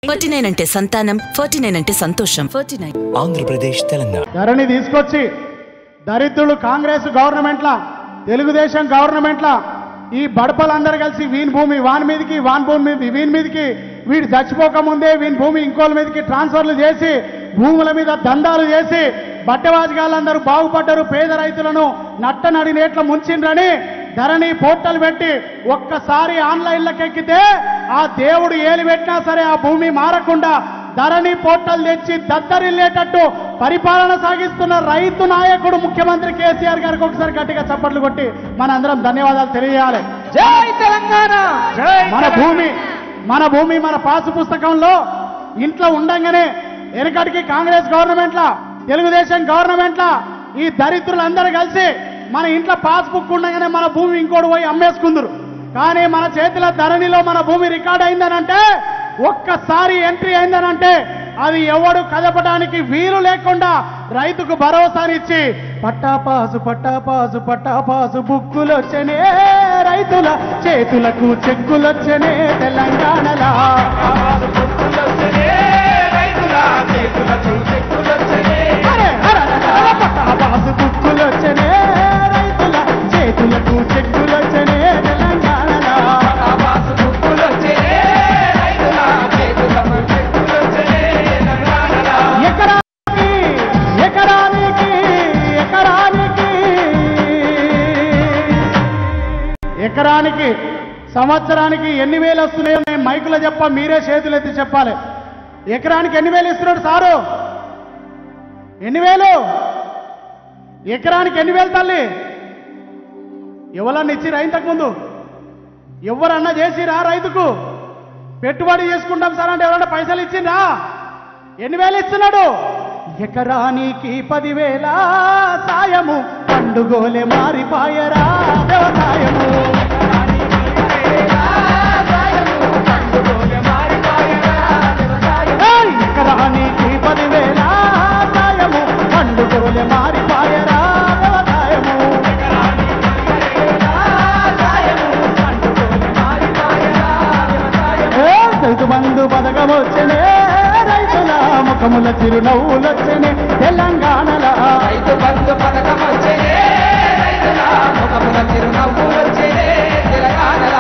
Forty nine అంటే సంతానం forty nine అంటే సంతోషం ఫార్టీ నైన్ ఆంధ్రప్రదేశ్ తెలంగాణ ధరణి తీసుకొచ్చి దరిద్రులు కాంగ్రెస్ గవర్నమెంట్ల తెలుగుదేశం గవర్నమెంట్ల ఈ బడపలందరూ కలిసి వీని భూమి వాని మీదకి వాని భూమి మీద వీని మీదకి వీడు చచ్చిపోకముందే వీని భూమి ఇంకోళ్ళ మీదకి ట్రాన్స్ఫర్లు చేసి భూముల మీద దందాలు చేసి బట్టవాజగాళ్ళందరూ బాగుపడ్డరు పేద రైతులను నట్ట నడినేట్ల ముంచిండ్రని ధరణి పోర్టల్ పెట్టి ఒక్కసారి ఆన్లైన్లకు ఎక్కితే ఆ దేవుడు ఏలి పెట్టినా సరే ఆ భూమి మారకుండా ధరణి పోర్టల్ తెచ్చి దద్దరిల్లేటట్టు పరిపాలన సాగిస్తున్న రైతు నాయకుడు ముఖ్యమంత్రి కేసీఆర్ గారికి ఒకసారి గట్టిగా చప్పట్లు కొట్టి మనందరం ధన్యవాదాలు తెలియజేయాలి జై తెలంగాణ మన భూమి మన భూమి మన పాసు పుస్తకంలో ఇంట్లో ఉండంగానే వెనకటికి కాంగ్రెస్ గవర్నమెంట్ల తెలుగుదేశం గవర్నమెంట్ల ఈ దరిద్రులందరూ కలిసి మన ఇంట్లో పాస్బుక్ ఉండగానే మన భూమి ఇంకోటి పోయి అమ్మేసుకుందరు కానీ మన చేతిలో ధరణిలో మన భూమి రికార్డ్ అయిందనంటే ఒక్కసారి ఎంట్రీ అయిందనంటే అది ఎవడు కదపడానికి వీలు లేకుండా రైతుకు భరోసానిచ్చి పట్టాపాసు పట్టాపాసు పట్టాపాసు బుక్కులు వచ్చనే రైతుల చేతులకు చెక్కులొచ్చనే తెలంగాణలా అరే, అరే, అరే, పట్టాపాసు బుక్కులొచ్చనే రైతుల చేతులకు చెక్కులొచ్చనే తెలంగాణలా ఎకరానికి ఎకరానికి ఎకరానికి ఎకరానికి సంవత్సరానికి ఎన్ని వేలు వస్తున్నాయో మేము మైకులో చెప్ప మీరే చేతులు ఎత్తి చెప్పాలి ఎకరానికి ఎన్ని వేలు ఇస్తున్నాడు సారు ఎన్ని వేలు ఎకరానికి ఎన్ని వేలు తల్లి ఎవరన్నా ఇచ్చిరా ఇంతకుముందు ఎవరన్నా చేసిరా రైతుకు పెట్టుబడి చేసుకుంటాం సార్ అంటే ఎవరన్నా పైసలు ఇచ్చిండ్రా ఎన్ని వేలు ఇస్తున్నాడు ఎకరానికి పదివేల సాయము పండుగోలే మారిపాయరా వ్యవసాయము ఏయ్! ఎకరానికి పదివేల సాయము పండుగోలే మారిపాయరా వ్యవసాయము ఏ రైతు బంధు పథకం వచ్చనే రైతుల ముఖముల చిరునవ్వులొచ్చనే తెలంగాణల రైతు బంధు పథకం వచ్చేనే రైతుల ముఖముల చిరునవ్వు వచ్చేనే తెలంగాణలా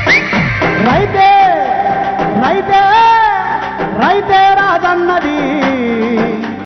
రైతే రైతే రైతే రాజన్నది